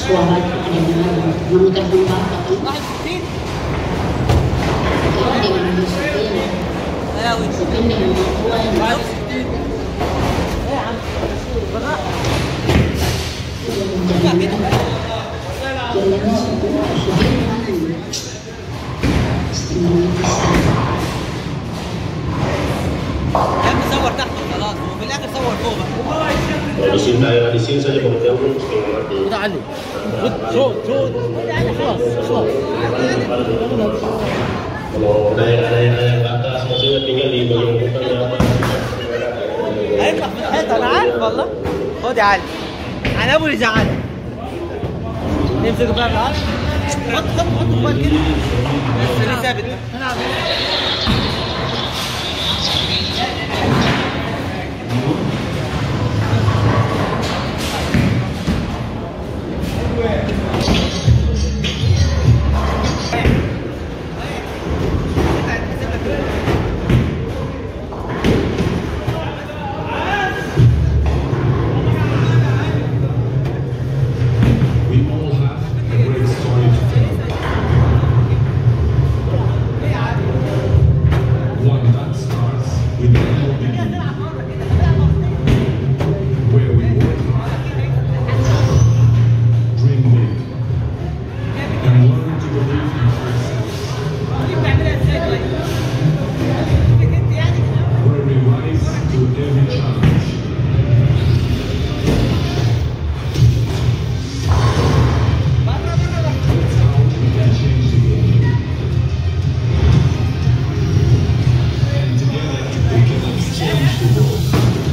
suara mengucapkan apa-apa واحد وستين kan dengan disiplin هلاوي disiplin dengan kemampuan واحد وستين ايه يا عم بالراحه ارجع كده jalan sebuah sudirman istimewa يا ابني صور تحت وخلاص وفي الاخر صور فوق بقى di sini di sini saja pengertian setengah mati. خد علي خد شو شو خلاص خلاص Kalau ada yang ada yang ada yang ke atas maksudnya tinggal di bagian depan ya. هيطلع في الحيطه انا عارف والله خد يا علي على ابو اللي زعلك نمسك بقى العرض حط حط حط موبايل كده بس اللي ثابت هنعمل We all have a great story to tell. One that starts with a humble beginning, where we work hard, dream big, and learn to believe in ourselves, where we rise to every challenge. That's how we can change the world. And together we can exchange the world.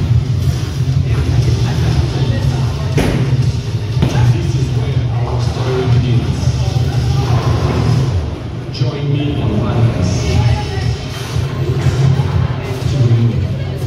This is where our story begins. Join me on Madness. To renew.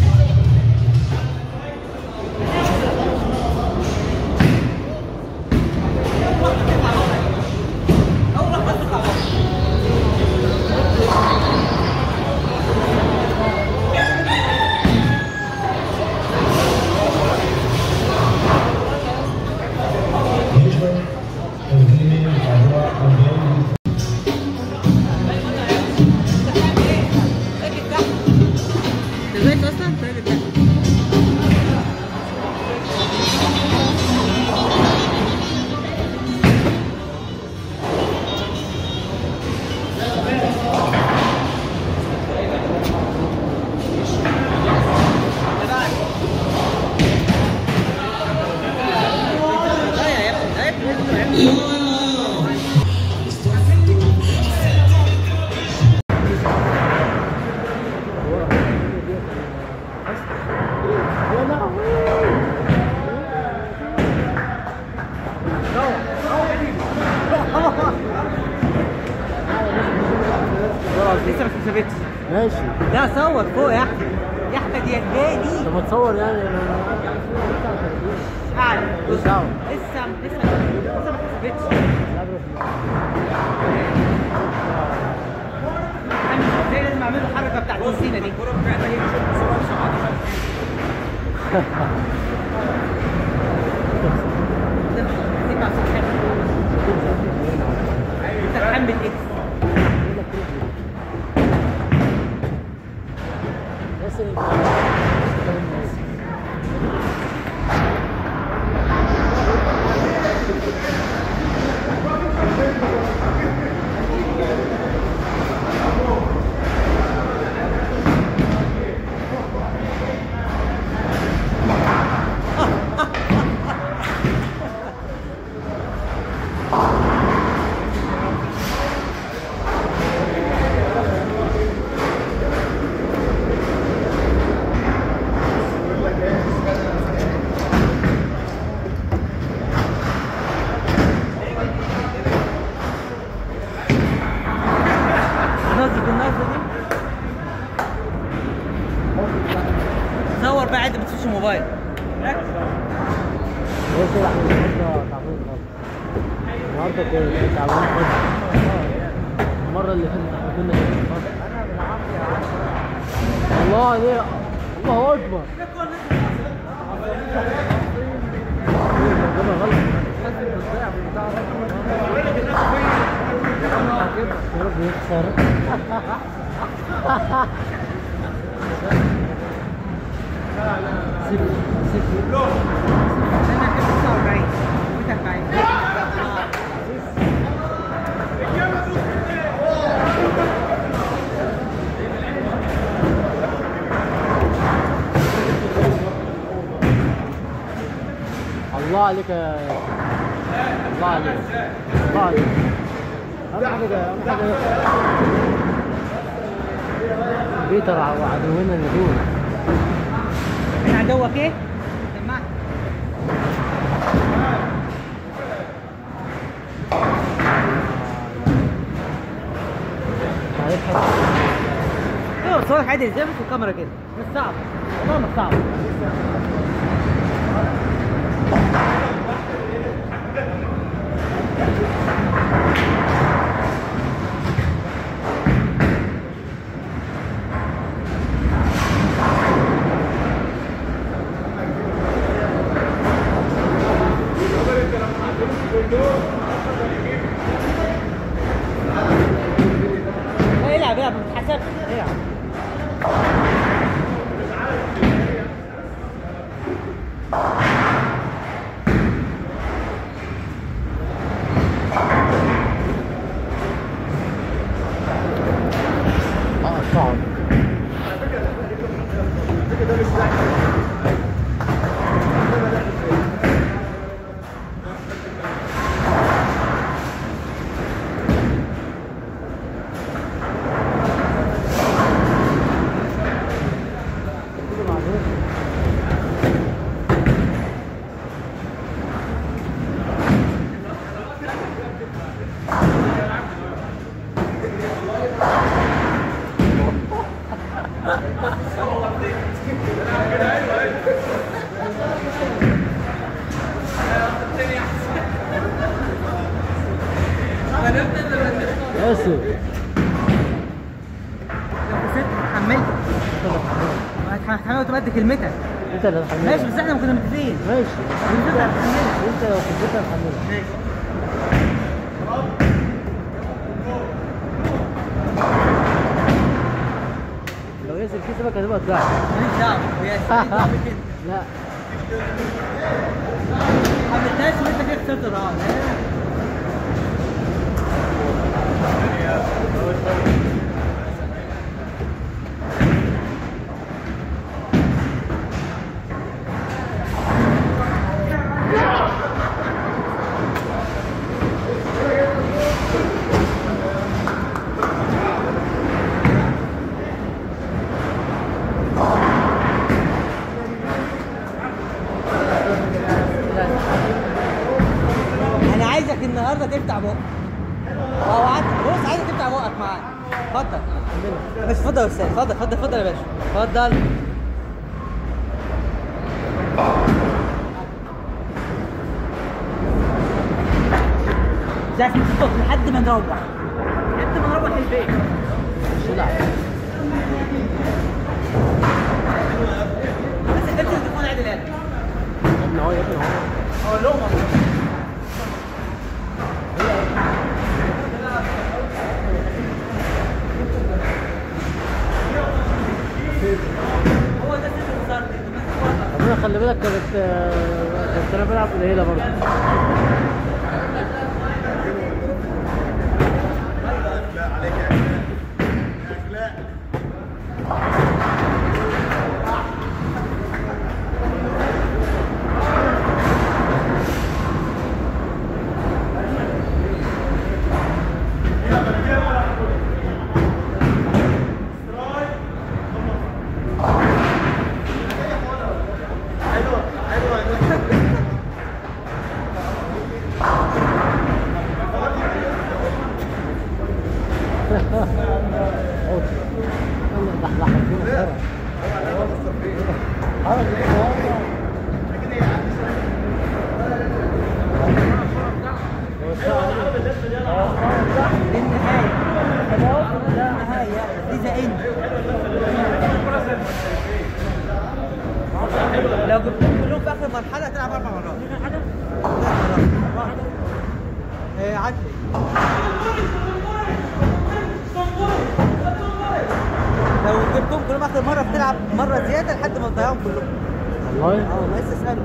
دلوقتي اصلا راجل تحت لا يا ابني لا يا ابني لسه ما اتثبتش ماشي لا صور فوق يا احمد يا احمد يا غالي طب ما تصور يعني انا اعلى مش دعوة. لسه لسه لسه ما اتثبتش زي لازم اعمل له الحركه بتاعت السينا دي تتحمل اكس بس انت نظف النظفه دي صور بقى عادي ما تشوفش موبايل ركز هو كده احنا النهارده تعبان خالص النهارده كده تعبان خالص المرة اللي فاتت احنا كنا ايه خالص الله عليك الله اكبر جابها غلط يا رب يخسر سيب سيب انا كنت 49 وانت 40 الله عليك يا الله عليك الله عليك اهم حاجه اهم حاجه بيتر وعدونا اللدود من عدوك ايه؟ سمعت عليك حاجه ايوه صورك عادي ازاي في الكاميرا كده مش صعب والله مش صعب لا، العب العب ما بتتحسبش العب اه صعب ياسر لو كسبت حملت هتحمل وتبدل كلمتك انت اللي هتحملها ماشي بس احنا كنا متفقين ماشي انت اللي هتحملها انت لو حبيتها هتحملها ماشي لو ياسر كسبك هتبقى طلعت ماليش دعوه ويا سيدي دعوه كده لا ما حملتهاش وانت كده خسرت الرهان انا عايزك النهارده تفتح بقك اه وعد بص عايزك تفتح بقك معايا اتفضل بس اتفضل يا استاذ اتفضل اتفضل اتفضل يا باشا اتفضل مش عارف نصوت لحد ما نروح لحد ما نروح البيت مش لا بس انت التليفون عادي الان يا ابني اهو يا ابني اهو اقول لهم والله. هو ده سر الخسارة دي. انت ماسك ورقة. ربنا خلي بالك كانت آه، كنت انا بلعب قليله برضه دي النهاية خلاص ده النهاية دي ذا اند لو جبتهم كلهم في اخر مرحلة هتلعب اربع مرات ثلاث مرات لهم اخر مره بتلعب مره زياده لحد ما تضيعهم كلهم والله اه والله لسه اساله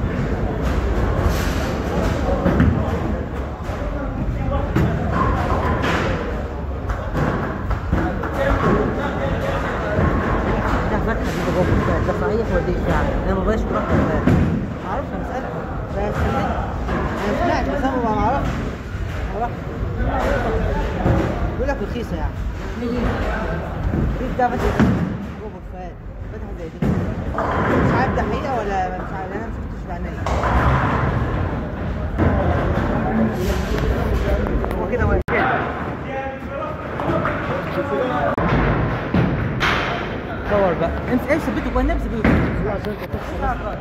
ده فتحه دي جوه الكتاب ده صحيح ولا دي اشاعه انا ما بقاش رحت ما اعرفش انا مساله ده خليني انا سمعت بس انا ما اعرفش ما اعرفش بيقول لك رخيصه يعني في بتاع فتح جوه برفان فتح زي دي مش عارف ده حقيقه ولا مش عارف انا ما شفتش بعينيا هو كده واقف صور بقى امسك امسك بيته جوه امسك بيته لا عشان انت تخسر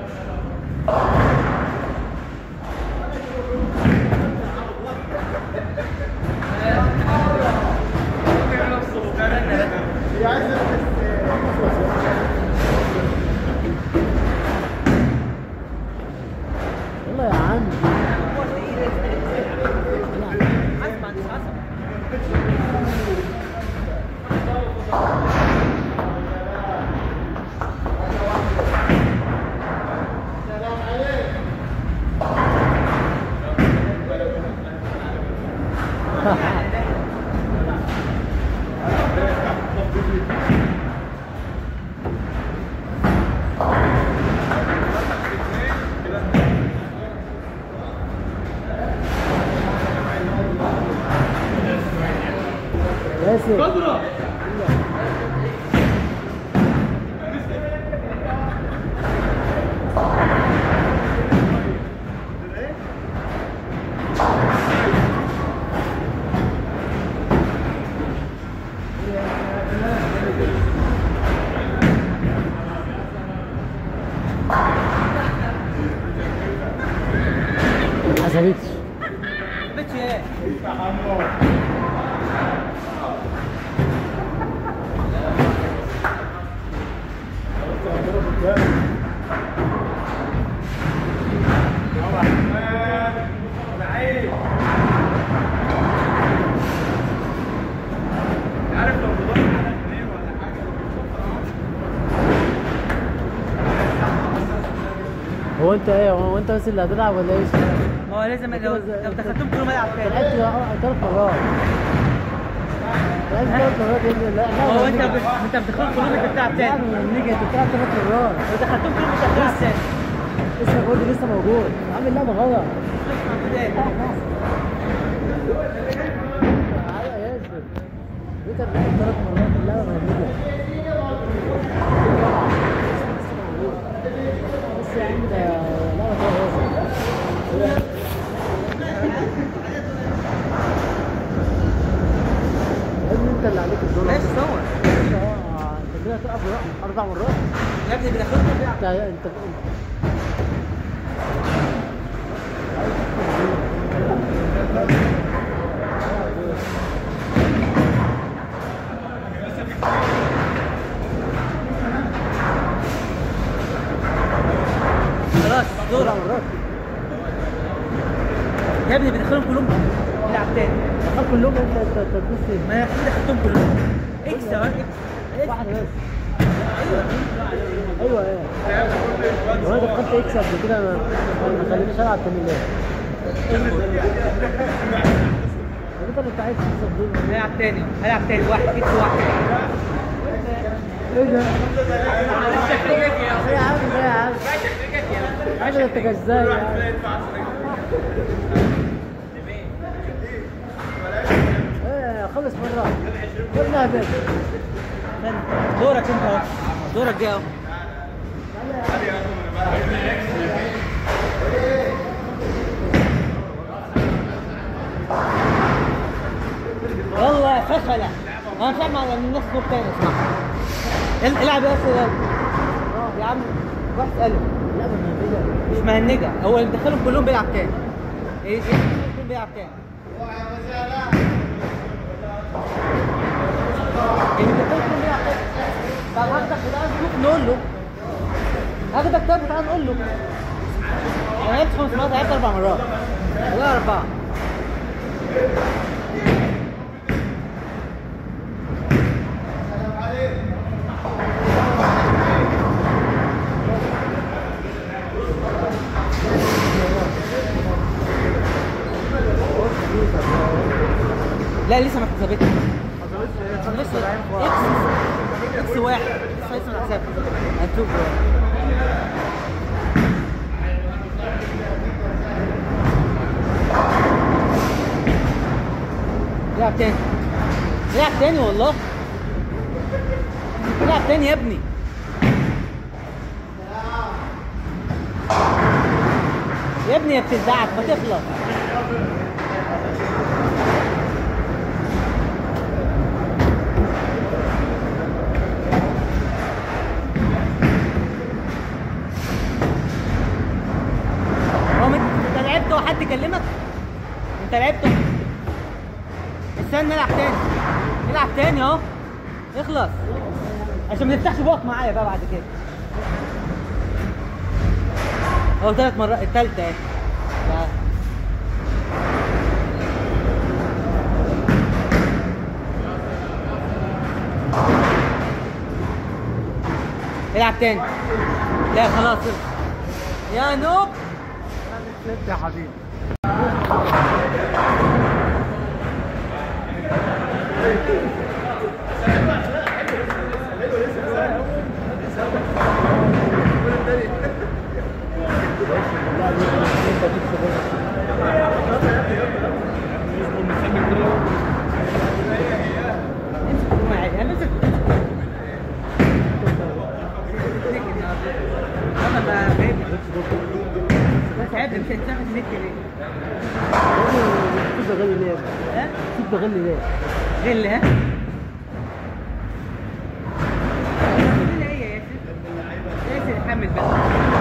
يلا يا عم حسب عندي حسب ياسر ما حسبتش بيتي ايه هو انت ايه هو انت بس اللي هتلعب ولا ايه؟ ما هو لازم لو لو دخلتهم كلهم هيلعب انت تاني لعبت ثلاث مرات لعبت ثلاث مرات يا ابني لا لا هو انت لا، ب- انت بتدخلهم كلهم انت بتلعب لا تاني من نيجي انت بتلعب ثلاث مرات لو دخلتهم كلهم انت بتلعب تاني لسه برضه لسه موجود عامل لعبه غلط تاني. تعالى يا ياسر انت بتلعب ثلاث مرات اللعبه ما نيجي بس يا عم ده لعبه فيها ياسر يا ابني انت اللي عليك الدور ماشي صور اه انت كده هتلعب اربع مرات يا ابني بيدخلهم بيلعب انت انت خلاص دور اربع مرات يا ابني بيدخلهم كلهم بيلعب تاني دخل كلهم انت انت انت تدوس فين؟ ما انا كده دخلتهم كلهم اكس يا راجل واحد بس ايوه ايه هو انا دخلت اكس قبل كده ما ما خلينيش العب تاني ليه؟ طب انت اللي انت عايز تكسب دول هيلعب تاني هيلعب تاني واحد اكس واحد ايه ده؟ ايه يا عم ده يا عم؟ عامل انت كذاب يا عم ايه خلص مرة قلنا بس دورك انت اهو دورك جاي اهو يلا يا فشلة انا مش هعمل على الناس دول تاني اسمع ال- العب يا اسطى يا عم روح اساله لا ما انا كده مش مهنجة هو اللي مدخلهم كلهم بيلعب تاني ايه ايه كلهم بيلعب تاني اللي مدخلهم كلهم بيلعب تاني طب هاخدك بتاع نشوف نقول له هاخدك طب تعال نقول له انا لعبت خمس مرات لعبت اربع مرات والله اربعة لا لسه ما اتحسبتش حصلت لسه لسه اكس اكس واحد لسه لسه ما اتحسبتش هنشوف العب تاني العب تاني والله العب تاني يا ابني يا ابني يا بتزعق ما تخلص هو انت انت لعبت وحد كلمك؟ انت لعبت استنى نلعب تاني نلعب تاني اهو اخلص عشان ما تفتحش بوقك معايا بقى بعد كده اهو ثلاث مرات التالتة اهي تعال. العب تاني لا خلاص يا نوب ست يا حبيبي امسك الكوره عادي انا امسك انا بقى جايب بس عيب مش هتاخد النت ليه؟ سيب ده غلي ليه ها؟ سيب ده غلي ليه غل ها؟ غل هي يا ياسر ياسر يحمل بس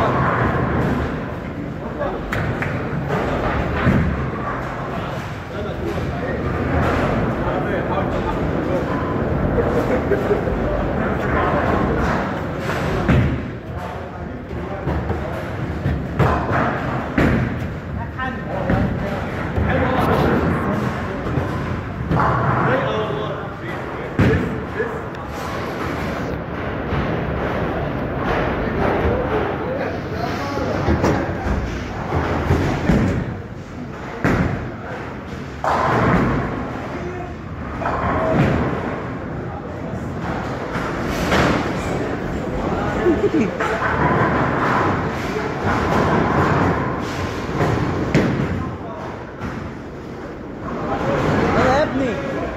يلا يا ابني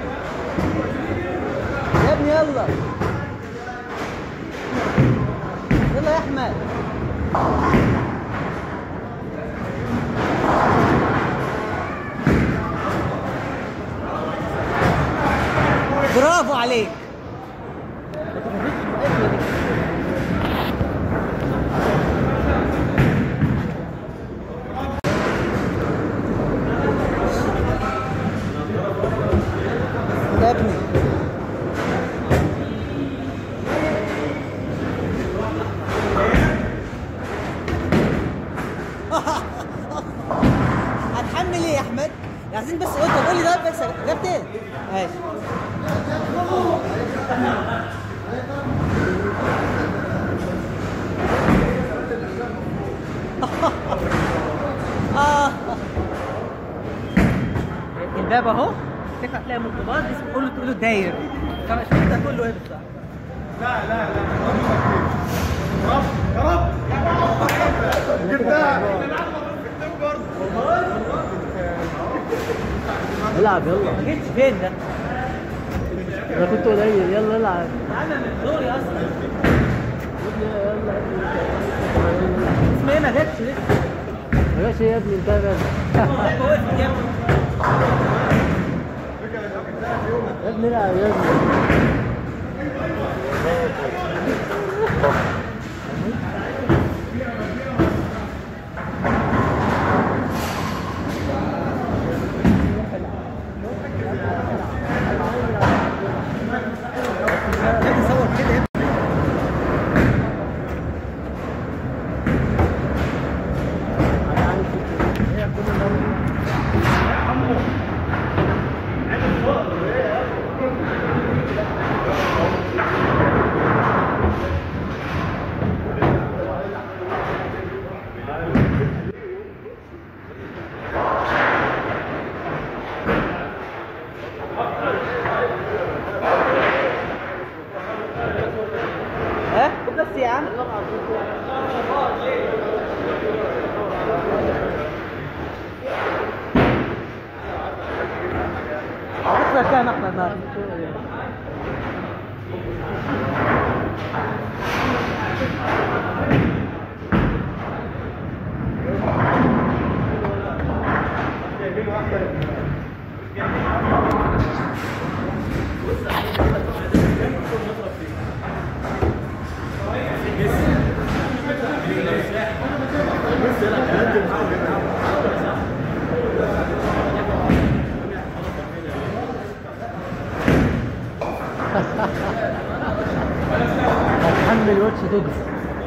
يا ابني يلا يلا يا احمد برافو عليك يا ابني هتحمل ايه يا احمد؟ عايزين بس قلت قول لي ده بس جبت ايه؟ ماشي آه. الباب اهو تفتح تلاقي مطبات اسمه كله تقول له داير فمش انت كله ايه بتاع العب يلا ما جيتش فين ده؟ انا كنت قليل يلا العب عامل من دوري اصلا يلا يلا اسمه ايه ما جاتش لسه يا باشا يا ابني انت بس اللعبه وقفت يا ابني يا ابني العب يا ابني يا ابني صور كده يا ابني اكثر كان احنا النار هتحمل واتش دوجز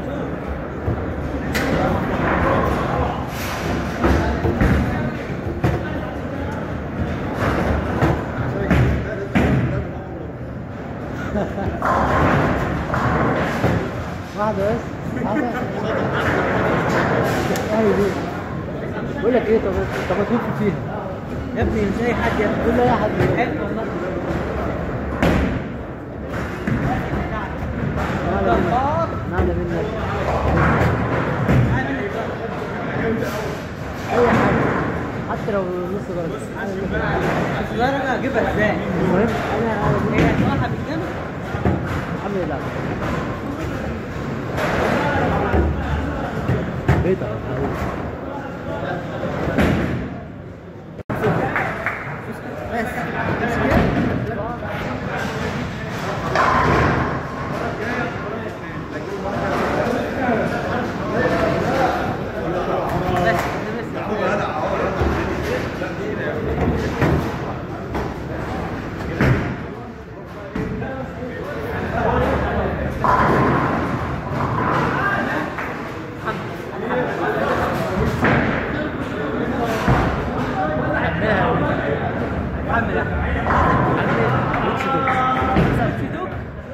واحدة بس واحدة اهي دي بقول لك ايه طب طب ما تلف فيها يا ابني مش اي حد يا ابني قول لي اي حد حلو والله نعلى منك اي حاجة حتى لو نص درجة بس لا انا اجيبها ازاي المهم انا انا هي هتوقع بالجنب الحمد لله بيضة حمل سبسيدوك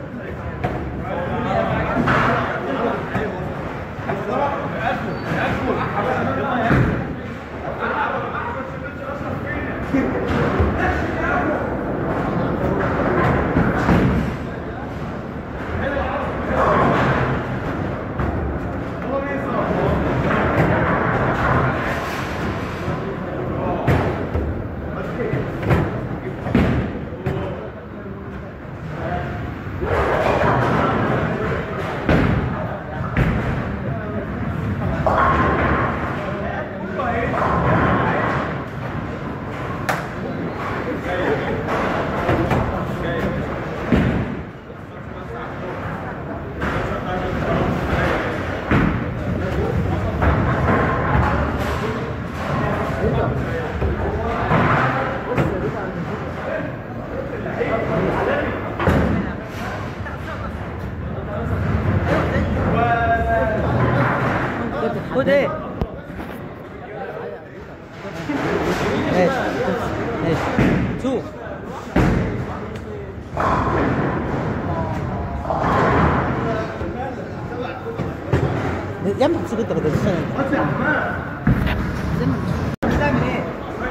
خد ايه ماشي ماشي شوف يا ابني تمسك انت بدل السنه بتعمل ايه؟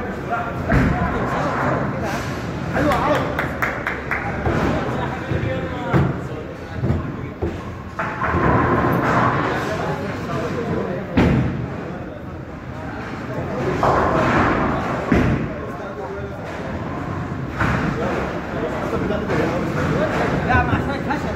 لا مع شويه خشب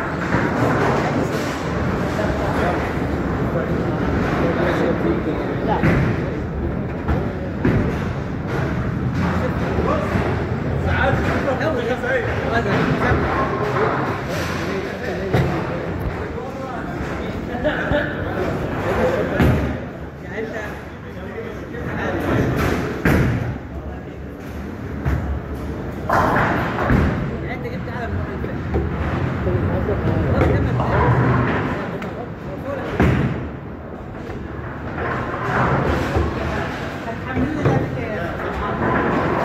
انت جبت اعلى من المره اللي فاتت هتحملني ده بكام؟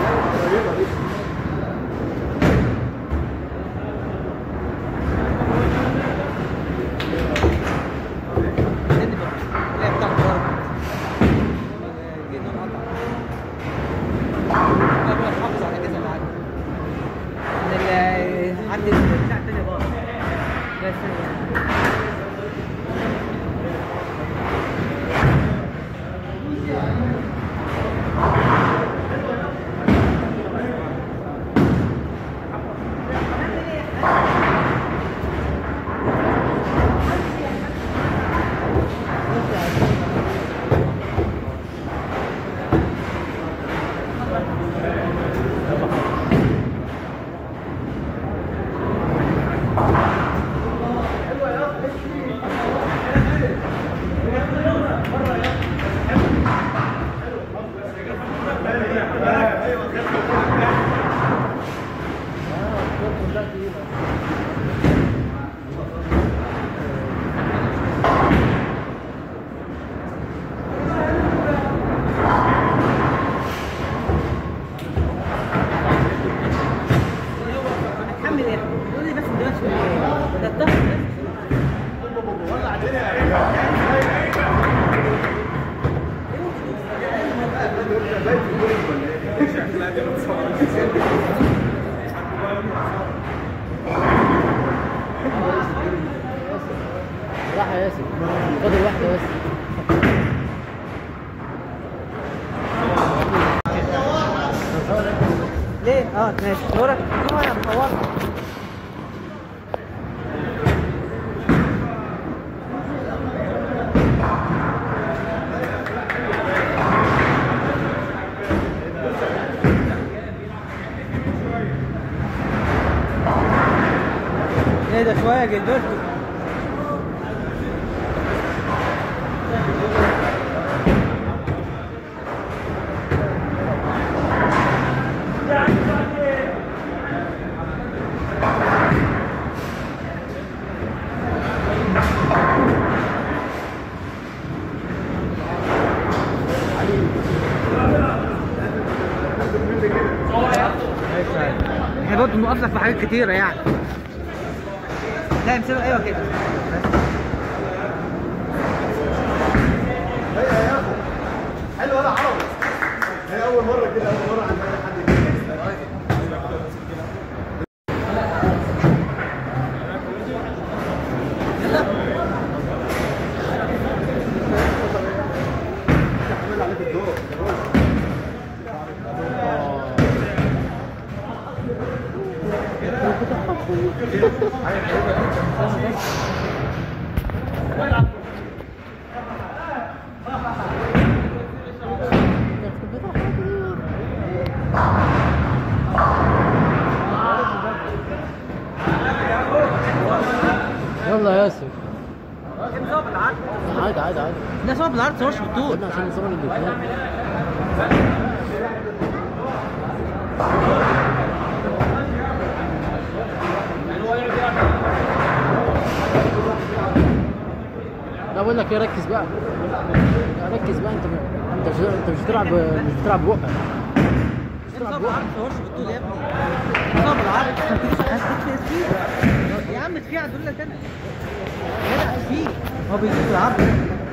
لأن بقى- اللي هي بتاعت الأرض. جينا نقطع. أنا بقى أحافظ على كذا معاك. إن ال- عندي البتاع التاني باظ. بس صورك ماشي صورك صور انا بصورك ايه ده شويه جلبرتو احنا برضه بنوقف لك في حاجات كتيره يعني لا امسكه ايوه كده يلا يا ياسر امسكه بالعرض عادي عادي عادي ده صور بالعرض صورش بالطول قلنا عشان نصور الاثنين لا بقول لك ايه ركز بقى لا ركز بقى انت انت مش انت مش بتلعب مش بتلعب بقك مش امسكه بتلعب بالعرض بقك صورش بالطول يا ابني امسكه بالعرض ما تجيش هتدخل فيه يا عم تفيع دول لك انا لا فيه هو بيجيب بالعرض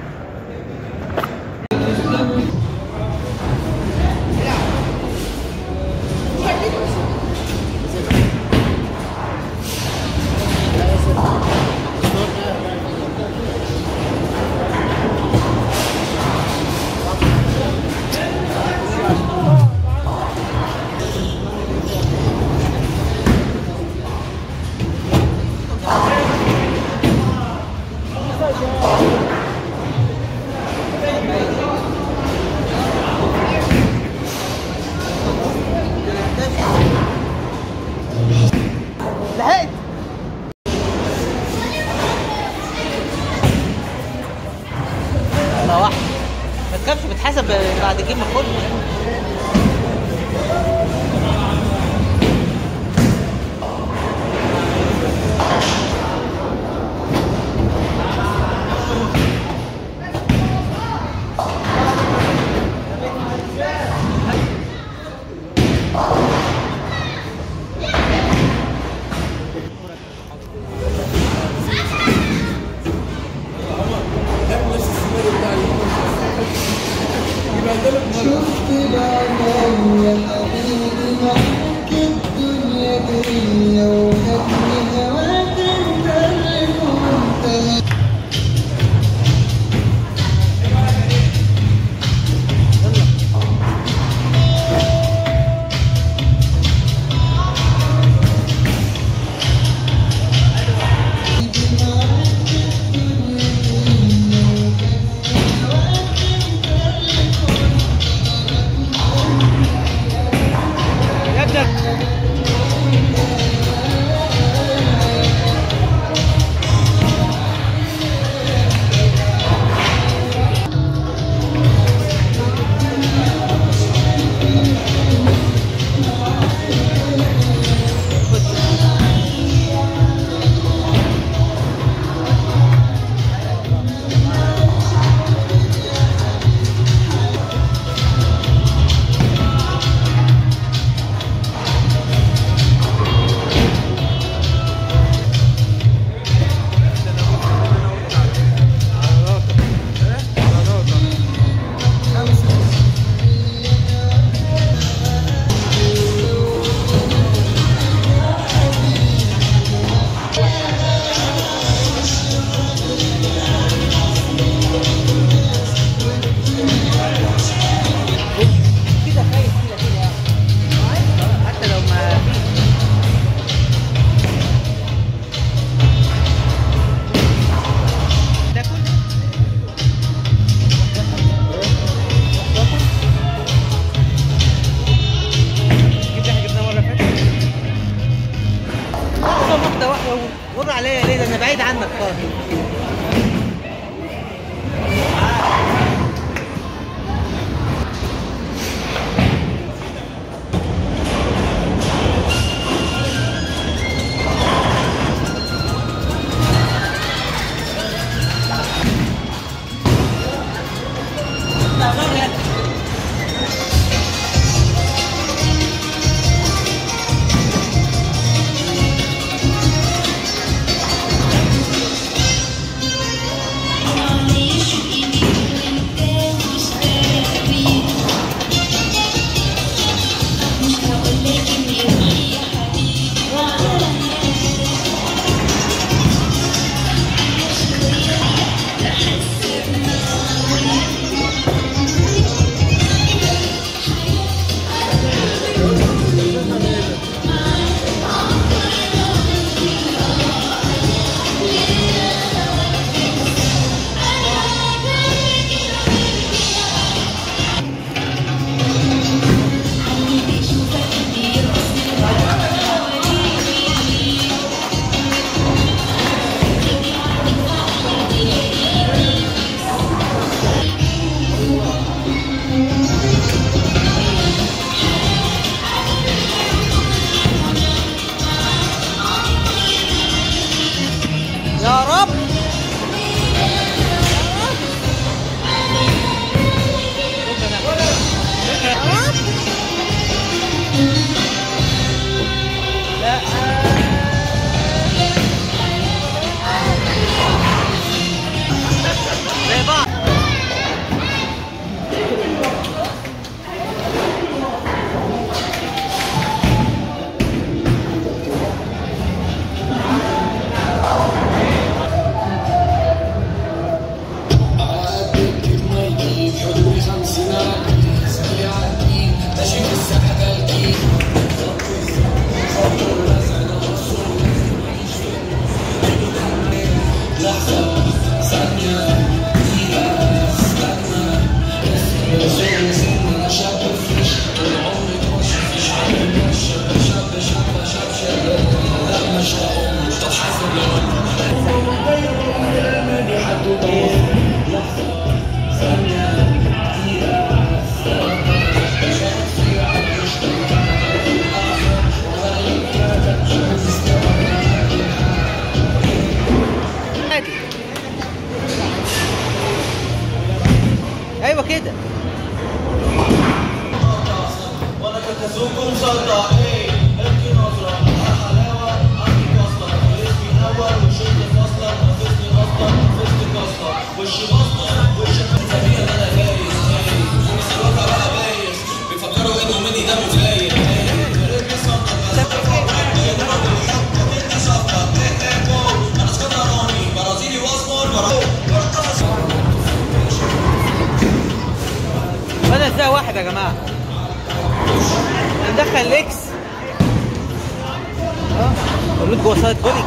لحقت الله واحد ما تخافش بتحسب بعد الجيم كله شفت بعيني يا حبيبي معاك الدنيا جاية وهدني هواك انت اللي كنت يا ابنك مر عليا ليه ده انا بعيد عنك خالص يا رب لا زي بعض عادي ايوه كده وانا كتزوكم صدق ايه ابكي نظرة على حلاوة عندي كسلة اسمي اول وشلت فاصلة نفسني اصلا نفسني كسلة وشي بصلة وشي سبيل انا جايز جايز الواقع بقى بايخ بيفكروا انه مني ده مزايد انا اسكندراني برازيلي واسمر برازيلي بدأ ازاي واحد يا جماعه ندخل الاكس اه الرود جوه سايد بولينج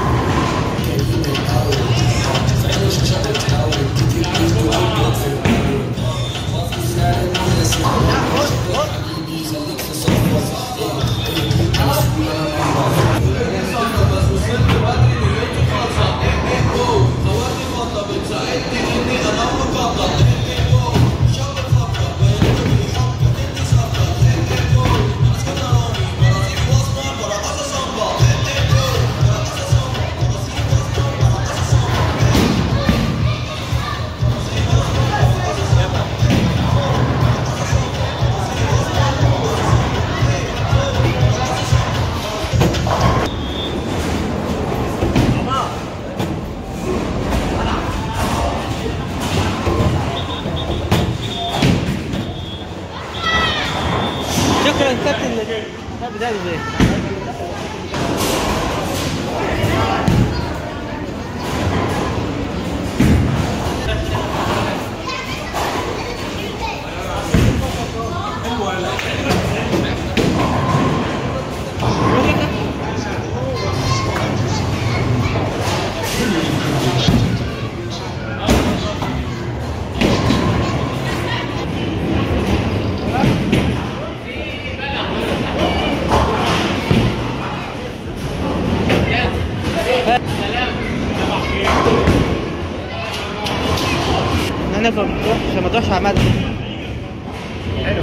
عشان ما تروحش عشان ما تروحش على مدى حلو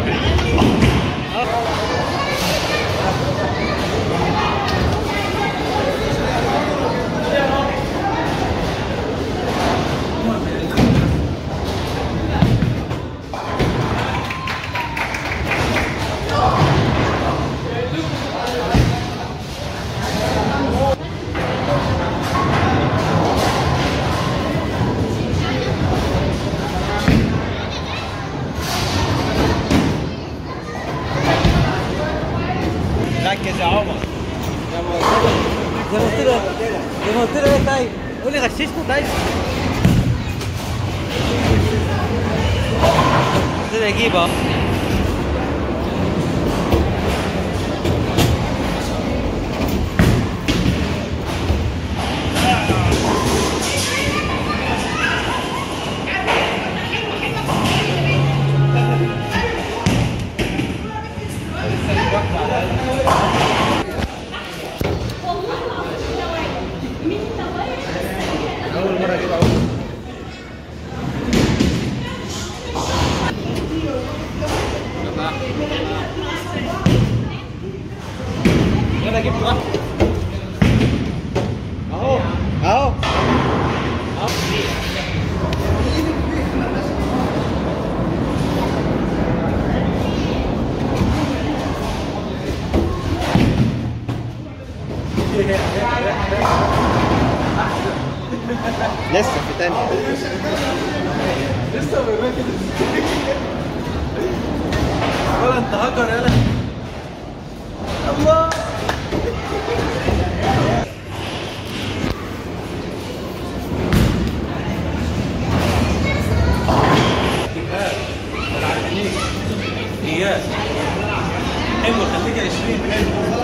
ركز يا عمر زي ما قلت له زي ما قلت له ايه طيب قول لي غششته طيب قلت له اجيب اهو اول مره اجيب اول انا جبت واحد اهو اهو لسه في تانية ولا انت هاكر يالا الله اياه حلو خليك 20 حلو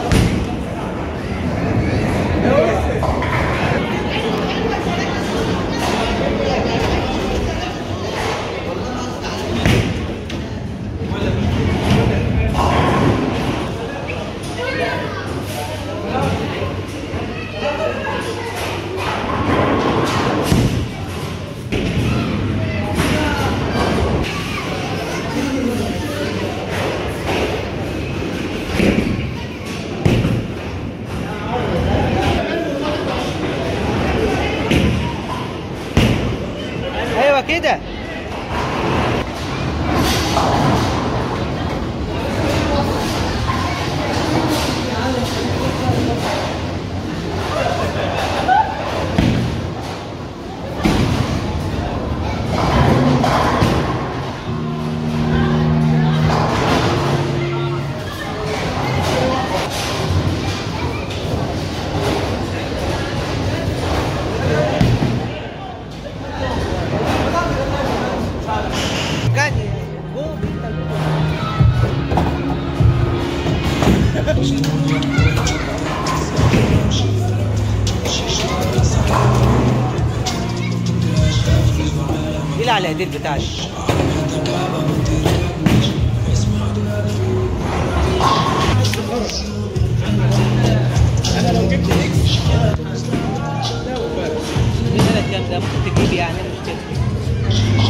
ايوه كده كان ايه على الايدين بتاعتي انا لو جبت اكس ثلاث كام ده ممكن تجيب يعني مش كده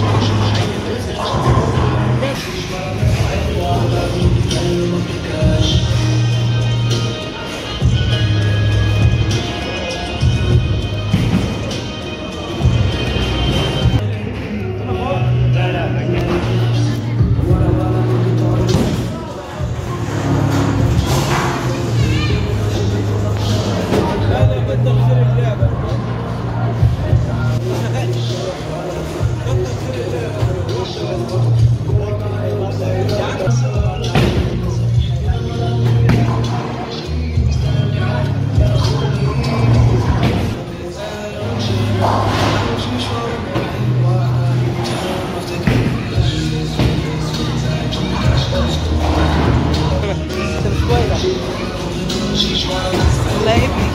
انت مش كويس والله يا ابني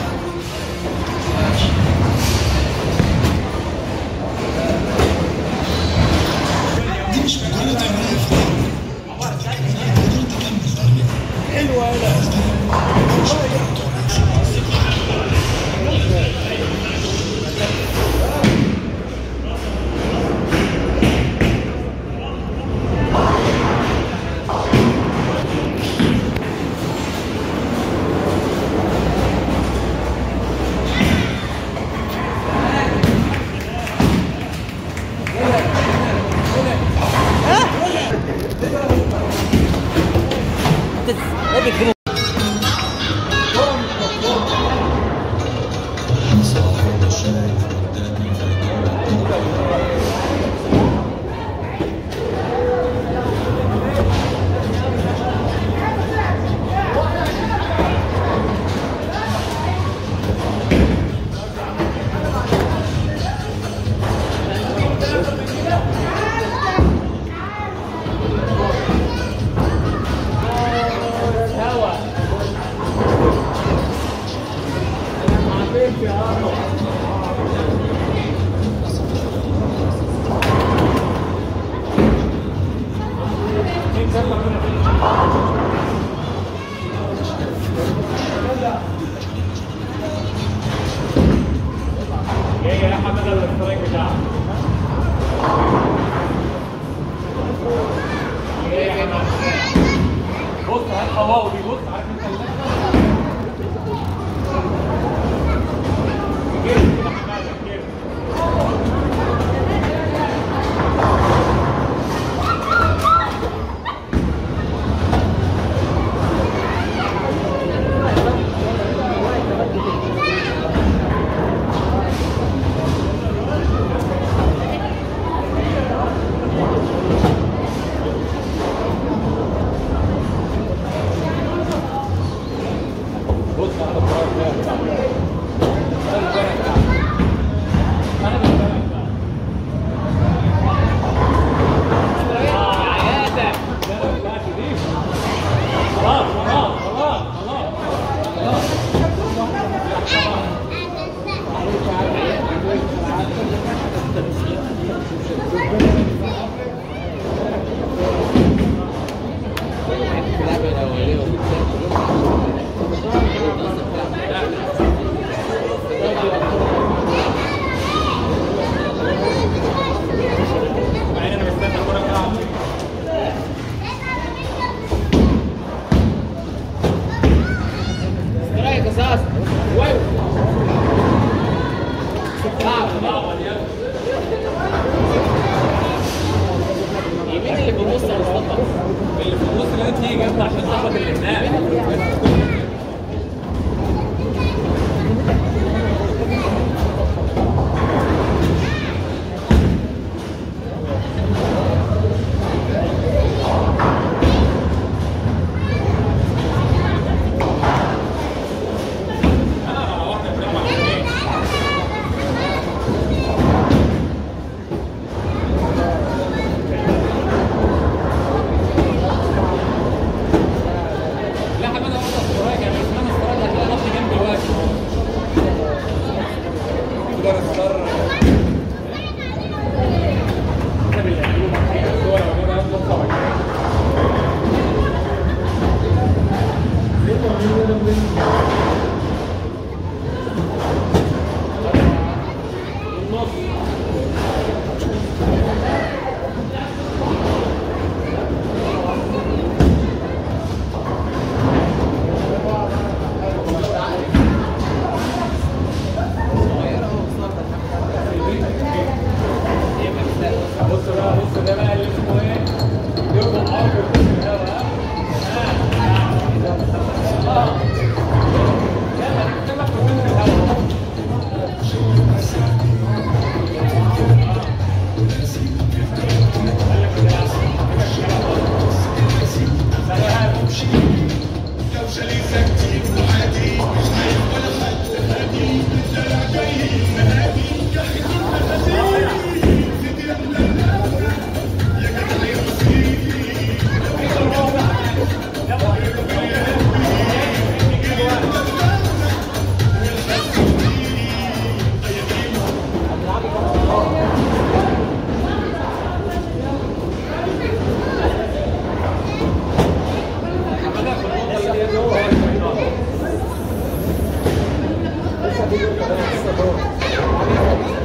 لسه